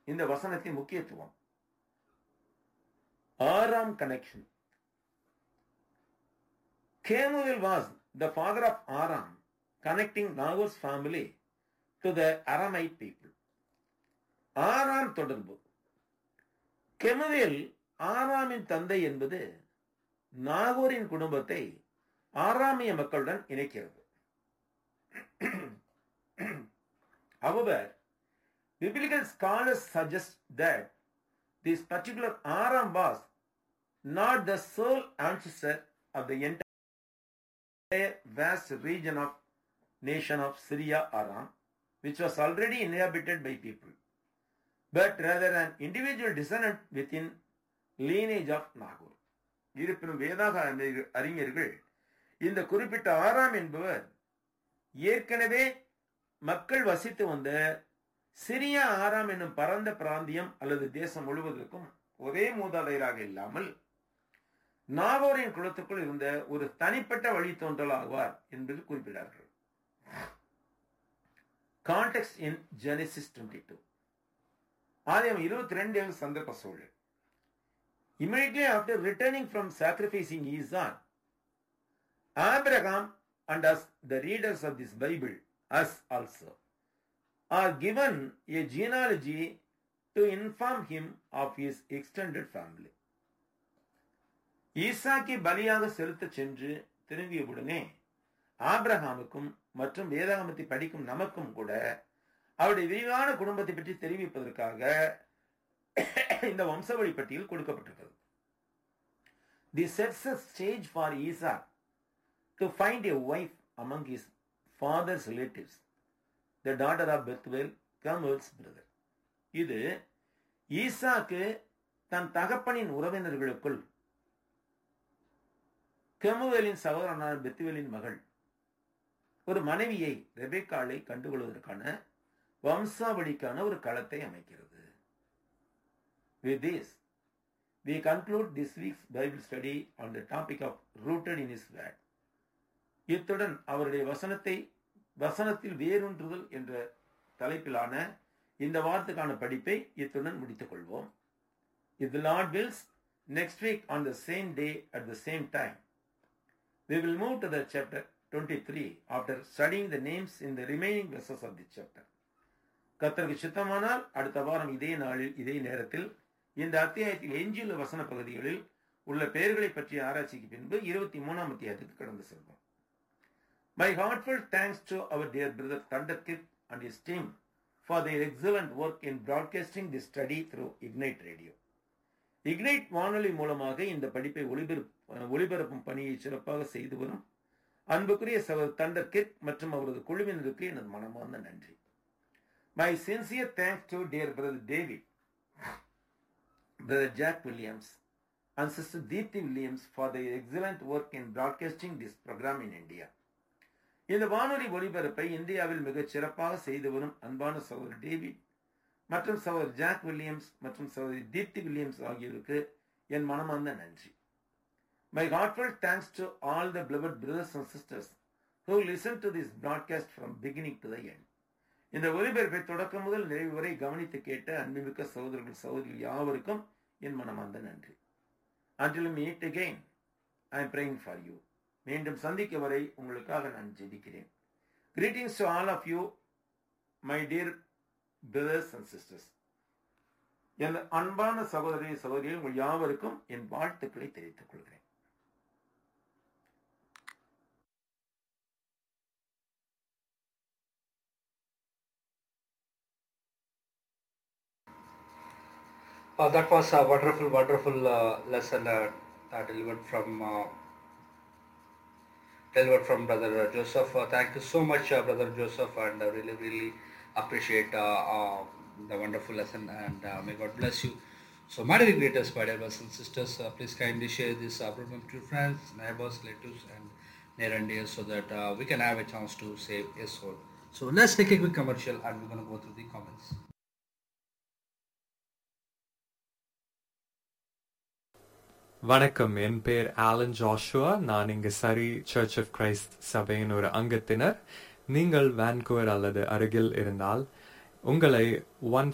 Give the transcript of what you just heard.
இந்த வசனத்தின் முக்கியத்துவம் Aram connection Kemuel was the father of Aram connecting Nahor's family to the Aramite people ஆறாம் தொடர்பு கெமுவேல் ஆறாமின் தந்தை என்பது நாகூரின் குடும்பத்தை ஆறாமிய மக்களுடன் இணைக்கிறது However, biblical scholars suggest that this particular Aram was not the sole ancestor of the entire vast region of nation of Syria Aram, which was already inhabited by people, but rather an individual descendant within lineage of Nahor. இருப்பினும் வேதாக அறிஞர்கள் இந்த குறிப்பிட்ட ஆறாம் என்பவர் ஏற்கனவே மக்கள் வசித்து வந்த சிறிய ஆறாம் என்னும் பரந்த பிராந்தியம் அல்லது தேசம் முழுவதற்கும் ஒரே மூதாதையராக இல்லாமல் நாகோரின் குலத்துக்குள் இருந்த ஒரு தனிப்பட்ட வழித்தோன்றல் ஆவார் என்பது குறிப்பிடார்கள் context in Genesis twenty two ஆதியம் இருபத்தி ரெண்டு சந்தர்ப்ப சூழல் immediately after returning from sacrificing Isaac Abraham and as the readers of this Bible us also are given a genealogy to inform him of his extended family. ஈசாக்கி பலியாக செலுத்த சென்று திரும்பியவுடனே ஆப்ரஹாமுக்கும் மற்றும் வேதாகமத்தை படிக்கும் நமக்கும் கூட அவருடைய விரிவான குடும்பத்தை பற்றி தெரிவிப்பதற்காக இந்த வம்சவழி பட்டியல் கொடுக்கப்பட்டிருக்கிறது the sets stage for Isaac to find a wife among his father's relatives, the daughter of Bethuel, Camel's brother. இது ஈசாக்கு தன் தகப்பனின் உறவினர்களுக்குள் கெமுவேலின் சகோதரனான பெத்துவேலின் மகள் ஒரு மனைவியை ரெபேக்காளை கண்டுகொள்வதற்கான வம்சாவளிக்கான ஒரு களத்தை அமைக்கிறது With this, we conclude this week's Bible study on the topic of rooted in His word. இத்துடன் அவருடைய வசனத்தை வசனத்தில் வேரூன்றுதல் என்ற தலைப்பிலான இந்த வாரத்துக்கான படிப்பை இத்துடன் முடித்துக் கொள்வோம் இது Lord wills next week on the same day at the same time we will move to the chapter twenty three after studying the names in the remaining verses of the chapter கத்தருக்கு சித்தமானால் அடுத்த வாரம் இதே நாளில் இதே நேரத்தில் இந்த அத்தியாயத்தில் எஞ்சியுள்ள வசன பகுதிகளில் உள்ள பெயர்களை பற்றிய ஆராய்ச்சிக்கு பின்பு இருபத்தி மூணாம் அத்தியாயத்துக்கு கடந்து செல்வோம் My heartfelt thanks to our dear brother Thunderkit and his team for their excellent work in broadcasting this study through Ignite Radio. Ignite வானொலி மூலமாக இந்த படிப்பை ஒளிபரப்பு ஒளிபரப்பும் பணியை சிறப்பாக செய்து வரும் அன்புக்குரிய சகோதரர் தண்டர் கிட் மற்றும் அவரது குழுவினருக்கு எனது மனமார்ந்த நன்றி my sincere thanks to dear brother David brother Jack Williams and sister Deepti Williams for the excellent work in broadcasting this program in India இந்த வானொலி ஒலிபரப்பை இந்தியாவில் மிகச் சிறப்பாக செய்து வரும் அன்பான சகோதரர் டேவிட் மற்றும் சகோதரர் ஜாக் வில்லியம்ஸ் மற்றும் சகோதரி தீப்தி வில்லியம்ஸ் ஆகியோருக்கு என் மனமார்ந்த நன்றி my heartful thanks to all the beloved brothers and sisters who listen to this broadcast from beginning to the end இந்த ஒலிபரப்பை தொடக்கம் முதல் நிறைவு வரை கவனித்து கேட்ட அன்புமிக்க சகோதரர்கள் சகோதரிகள் யாவருக்கும் என் மனமார்ந்த நன்றி until meet again I am praying for you மீண்டும் சந்திக்க வரை உங்களுக்காக நான் ஜெபிக்கிறேன் greetings to all of you my dear brothers and sisters என் அன்பான சகோதரி சகோதரிகள் உங்கள் யாவருக்கும் என் வாழ்த்துக்களை தெரிவித்துக் கொள்கிறேன் Uh, that was a wonderful, wonderful uh, lesson uh, uh, delivered from uh, delivered from Brother Joseph. Uh, thank you so much, uh, Brother Joseph, and I really, really appreciate uh, uh, the wonderful lesson. And uh, may God bless you. So, my dear greatest, my dear brothers and sisters, uh, please kindly share this uh, program to your friends, neighbors, relatives, and near and dear, so that uh, we can have a chance to save a soul. So, let's take a quick commercial, and we're going to go through the comments. வணக்கம் என் பேர் Alan Joshua நான் இங்கு சரி search of Christ சபையின் ஒரு அங்கத்தினர் நீங்கள் Vancouver அல்லது அருகில் இருந்தால் உங்களை ஒன்